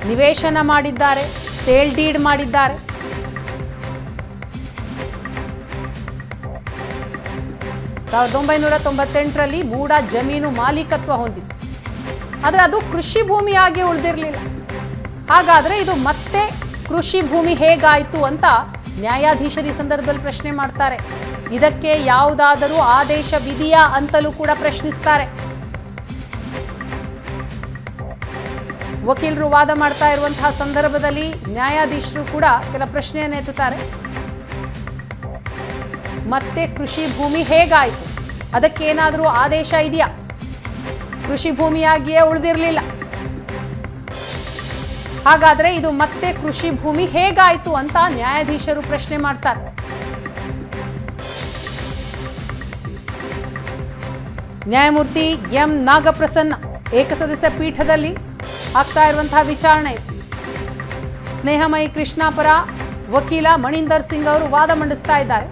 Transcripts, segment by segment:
ನಿವೇಶನ ಮಾಡಿದ್ದಾರೆ sale deed ಮಾಡಿದ್ದಾರೆ ಸಾವಿರದ ಒಂಬೈನೂರ ತೊಂಬತ್ತೆಂಟರಲ್ಲಿ ಮೂಡ ಜಮೀನು ಮಾಲೀಕತ್ವ ಹೊಂದಿತ್ತು ಆದರೆ ಅದು ಕೃಷಿ ಭೂಮಿಯಾಗಿ ಉಳಿದಿರಲಿಲ್ಲ ಹಾಗಾದರೆ ಇದು ಮತ್ತೆ ಕೃಷಿ ಭೂಮಿ ಹೇಗಾಯಿತು ಅಂತ ನ್ಯಾಯಾಧೀಶರು ಈ ಸಂದರ್ಭದಲ್ಲಿ ಪ್ರಶ್ನೆ ಮಾಡ್ತಾರೆ ಇದಕ್ಕೆ ಯಾವುದಾದರೂ ಆದೇಶವಿದೆಯಾ ಅಂತಲೂ ಕೂಡ ಪ್ರಶ್ನಿಸ್ತಾರೆ ವಕೀಲರು ವಾದ ಮಾಡ್ತಾ ಇರುವಂತಹ ಸಂದರ್ಭದಲ್ಲಿ ನ್ಯಾಯಾಧೀಶರು ಕೂಡ ಕೆಲ ಪ್ರಶ್ನೆಯನ್ನು ಎತ್ತುತ್ತಾರೆ ಮತ್ತೆ ಕೃಷಿ ಭೂಮಿ ಹೇಗಾಯಿತು ಅದಕ್ಕೇನಾದರೂ ಆದೇಶ ಇದೆಯಾ ಕೃಷಿ ಭೂಮಿಯಾಗಿಯೇ ಉಳಿದಿರಲಿಲ್ಲ ಹಾಗಾದ್ರೆ ಇದು ಮತ್ತೆ ಕೃಷಿ ಭೂಮಿ ಹೇಗಾಯಿತು ಅಂತ ನ್ಯಾಯಾಧೀಶರು ಪ್ರಶ್ನೆ ಮಾಡ್ತಾರೆ ನ್ಯಾಯಮೂರ್ತಿ ಎಂ ನಾಗಪ್ರಸನ್ನ ಏಕಸದಸ್ಯ ಪೀಠದಲ್ಲಿ ಆಗ್ತಾ ಇರುವಂತಹ ವಿಚಾರಣೆ ಇದು ಸ್ನೇಹಮಯಿ ಕೃಷ್ಣ ಪರ ವಕೀಲ ಮಣೀಂದರ್ ಸಿಂಗ್ ಅವರು ವಾದ ಮಂಡಿಸ್ತಾ ಇದ್ದಾರೆ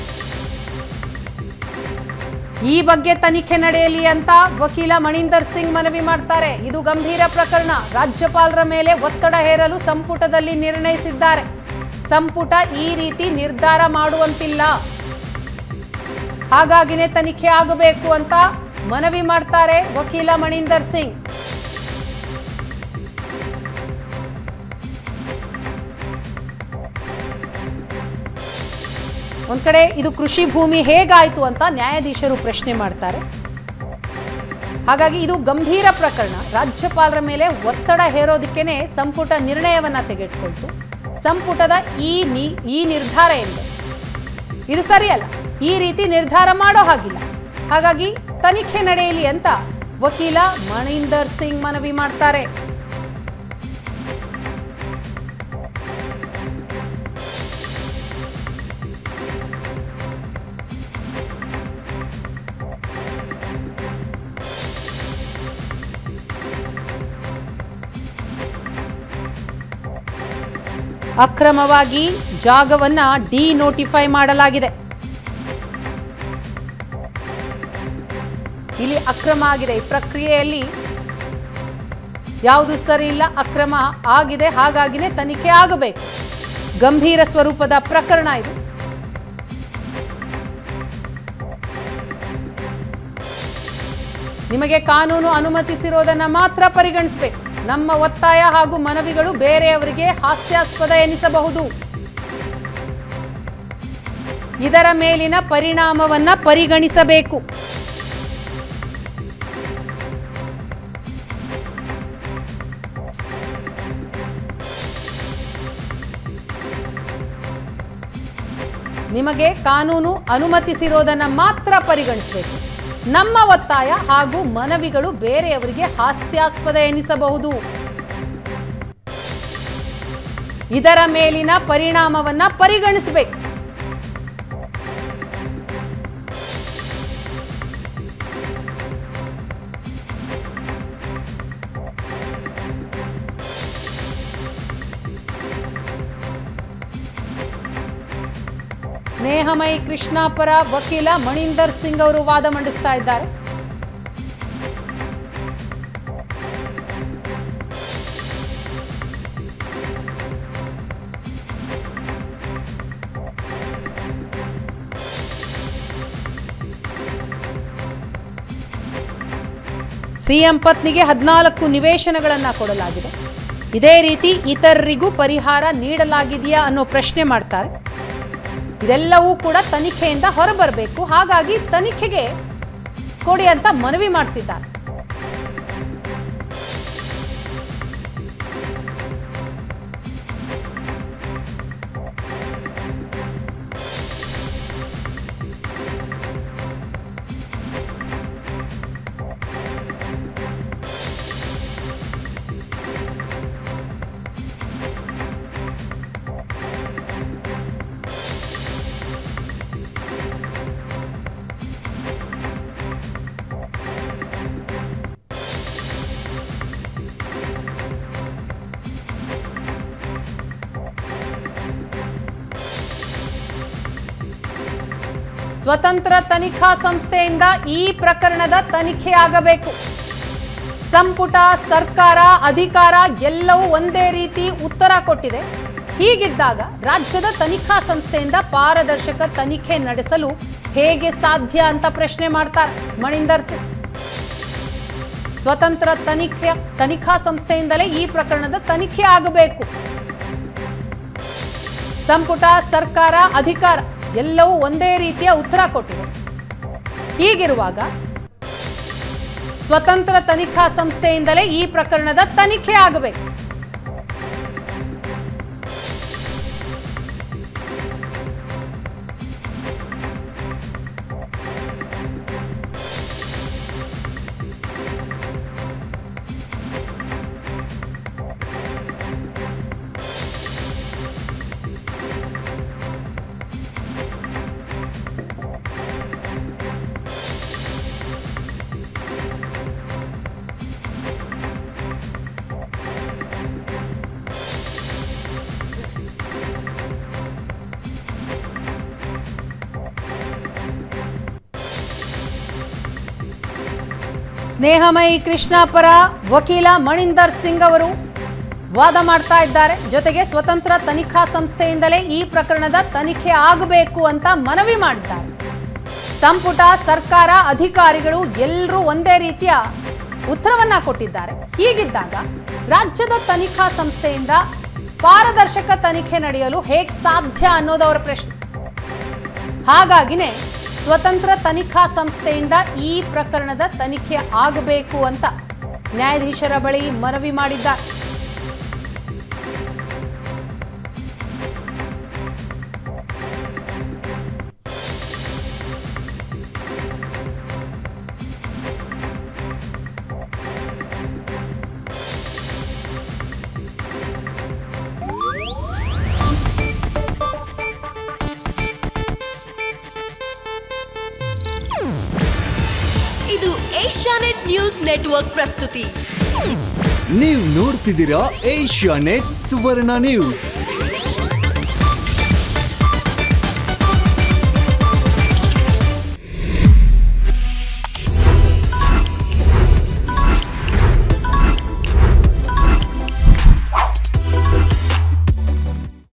ಈ ಬಗ್ಗೆ ತನಿಖೆ ನಡೆಯಲಿ ಅಂತ ವಕೀಲ ಮಣೀಂದರ್ ಸಿಂಗ್ ಮನವಿ ಮಾಡ್ತಾರೆ ಇದು ಗಂಭೀರ ಪ್ರಕರಣ ರಾಜ್ಯಪಾಲರ ಮೇಲೆ ಒತ್ತಡ ಹೇರಲು ಸಂಪುಟದಲ್ಲಿ ನಿರ್ಣಯಿಸಿದ್ದಾರೆ ಸಂಪುಟ ಈ ರೀತಿ ನಿರ್ಧಾರ ಮಾಡುವಂತಿಲ್ಲ ಹಾಗಾಗಿನೇ ತನಿಖೆ ಆಗಬೇಕು ಅಂತ ಮನವಿ ಮಾಡ್ತಾರೆ ವಕೀಲ ಮಣೀಂದರ್ ಸಿಂಗ್ ಒಂದ್ ಕಡೆ ಇದು ಕೃಷಿ ಭೂಮಿ ಹೇಗಾಯಿತು ಅಂತ ನ್ಯಾಯಾಧೀಶರು ಪ್ರಶ್ನೆ ಮಾಡ್ತಾರೆ ಹಾಗಾಗಿ ಇದು ಗಂಭೀರ ಪ್ರಕರಣ ರಾಜ್ಯಪಾಲರ ಮೇಲೆ ಒತ್ತಡ ಹೇರೋದಕ್ಕೇನೆ ಸಂಪುಟ ನಿರ್ಣಯವನ್ನ ತೆಗೆದುಕೊಳ್ತು ಸಂಪುಟದ ಈ ನಿ ಈ ನಿರ್ಧಾರ ಏನಿದೆ ಇದು ಸರಿಯಲ್ಲ ಈ ರೀತಿ ನಿರ್ಧಾರ ಮಾಡೋ ಹಾಗಿಲ್ಲ ಹಾಗಾಗಿ ತನಿಖೆ ನಡೆಯಲಿ ಅಂತ ವಕೀಲ ಮಣೀಂದರ್ ಸಿಂಗ್ ಮನವಿ ಮಾಡ್ತಾರೆ ಅಕ್ರಮವಾಗಿ ಜಾಗವನ್ನ ಡಿ ನೋಟಿಫೈ ಮಾಡಲಾಗಿದೆ ಇಲ್ಲಿ ಅಕ್ರಮ ಆಗಿದೆ ಈ ಪ್ರಕ್ರಿಯೆಯಲ್ಲಿ ಯಾವುದು ಸರಿ ಇಲ್ಲ ಅಕ್ರಮ ಆಗಿದೆ ಹಾಗಾಗಿನೇ ತನಿಖೆ ಆಗಬೇಕು ಗಂಭೀರ ಸ್ವರೂಪದ ಪ್ರಕರಣ ಇದು ನಿಮಗೆ ಕಾನೂನು ಅನುಮತಿಸಿರೋದನ್ನ ಮಾತ್ರ ಪರಿಗಣಿಸಬೇಕು ನಮ್ಮ ಒತ್ತಾಯ ಹಾಗೂ ಮನವಿಗಳು ಬೇರೆಯವರಿಗೆ ಹಾಸ್ಯಾಸ್ಪದ ಎನಿಸಬಹುದು ಇದರ ಮೇಲಿನ ಪರಿಣಾಮವನ್ನ ಪರಿಗಣಿಸಬೇಕು ನಿಮಗೆ ಕಾನೂನು ಅನುಮತಿಸಿರೋದನ್ನ ಮಾತ್ರ ಪರಿಗಣಿಸಬೇಕು ನಮ್ಮ ಒತ್ತಾಯ ಹಾಗೂ ಮನವಿಗಳು ಬೇರೆಯವರಿಗೆ ಹಾಸ್ಯಾಸ್ಪದ ಎನಿಸಬಹುದು ಇದರ ಮೇಲಿನ ಪರಿಣಾಮವನ್ನ ಪರಿಗಣಿಸಬೇಕು ಸ್ನೇಹಮಯಿ ಕೃಷ್ಣ ಪರ ವಕೀಲ ಮಣೀಂದರ್ ಸಿಂಗ್ ಅವರು ವಾದ ಮಂಡಿಸ್ತಾ ಇದ್ದಾರೆ ಸಿಎಂ ಪತ್ನಿಗೆ ಹದಿನಾಲ್ಕು ನಿವೇಶನಗಳನ್ನ ಕೊಡಲಾಗಿದೆ ಇದೇ ರೀತಿ ಇತರರಿಗೂ ಪರಿಹಾರ ನೀಡಲಾಗಿದೆಯಾ ಅನ್ನೋ ಪ್ರಶ್ನೆ ಮಾಡ್ತಾರೆ ಇದೆಲ್ಲವೂ ಕೂಡ ತನಿಖೆಯಿಂದ ಹೊರಬರಬೇಕು ಹಾಗಾಗಿ ತನಿಖೆಗೆ ಕೊಡಿ ಅಂತ ಮನವಿ ಮಾಡ್ತಿದ್ದಾರೆ ಸ್ವತಂತ್ರ ತನಿಖಾ ಸಂಸ್ಥೆಯಿಂದ ಈ ಪ್ರಕರಣದ ತನಿಖೆ ಆಗಬೇಕು ಸಂಪುಟ ಸರ್ಕಾರ ಅಧಿಕಾರ ಎಲ್ಲವೂ ಒಂದೇ ರೀತಿ ಉತ್ತರ ಕೊಟ್ಟಿದೆ ಹೀಗಿದ್ದಾಗ ರಾಜ್ಯದ ತನಿಖಾ ಸಂಸ್ಥೆಯಿಂದ ಪಾರದರ್ಶಕ ತನಿಖೆ ನಡೆಸಲು ಹೇಗೆ ಸಾಧ್ಯ ಅಂತ ಪ್ರಶ್ನೆ ಮಾಡ್ತಾರೆ ಮಣಿಂದರ್ ಸಿಂಗ್ ಸ್ವತಂತ್ರ ತನಿಖೆ ತನಿಖಾ ಸಂಸ್ಥೆಯಿಂದಲೇ ಈ ಪ್ರಕರಣದ ತನಿಖೆ ಆಗಬೇಕು ಸಂಪುಟ ಸರ್ಕಾರ ಅಧಿಕಾರ ಎಲ್ಲವೂ ಒಂದೇ ರೀತಿಯ ಉತ್ತರ ಕೊಟ್ಟಿದೆ ಹೀಗಿರುವಾಗ ಸ್ವತಂತ್ರ ತನಿಖಾ ಸಂಸ್ಥೆಯಿಂದಲೇ ಈ ಪ್ರಕರಣದ ತನಿಖೆ ಆಗಬೇಕು ಸ್ನೇಹಮಯಿ ಕೃಷ್ಣ ಪರ ವಕೀಲ ಮಣಿಂದರ್ ಸಿಂಗ್ ಅವರು ವಾದ ಮಾಡ್ತಾ ಇದ್ದಾರೆ ಜೊತೆಗೆ ಸ್ವತಂತ್ರ ತನಿಖಾ ಸಂಸ್ಥೆಯಿಂದಲೇ ಈ ಪ್ರಕರಣದ ತನಿಖೆ ಆಗಬೇಕು ಅಂತ ಮನವಿ ಮಾಡಿದ್ದಾರೆ ಸಂಪುಟ ಸರ್ಕಾರ ಅಧಿಕಾರಿಗಳು ಎಲ್ಲರೂ ಒಂದೇ ರೀತಿಯ ಉತ್ತರವನ್ನ ಕೊಟ್ಟಿದ್ದಾರೆ ಹೀಗಿದ್ದಾಗ ರಾಜ್ಯದ ತನಿಖಾ ಸಂಸ್ಥೆಯಿಂದ ಪಾರದರ್ಶಕ ತನಿಖೆ ನಡೆಯಲು ಹೇಗೆ ಸಾಧ್ಯ ಅನ್ನೋದು ಅವರ ಪ್ರಶ್ನೆ ಹಾಗಾಗಿನೇ ಸ್ವತಂತ್ರ ತನಿಖಾ ಸಂಸ್ಥೆಯಿಂದ ಈ ಪ್ರಕರಣದ ತನಿಖೆ ಆಗಬೇಕು ಅಂತ ನ್ಯಾಯಾಧೀಶರ ಬಳಿ ಮನವಿ ಮಾಡಿದ್ದಾರೆ ಇದು ಏಷ್ಯಾನೆಟ್ ನ್ಯೂಸ್ ನೆಟ್ವರ್ಕ್ ಪ್ರಸ್ತುತಿ ನೀವು ನೋಡ್ತಿದ್ದೀರಾ ಏಷ್ಯಾ ನೆಟ್ ಸುವರ್ಣ ನ್ಯೂಸ್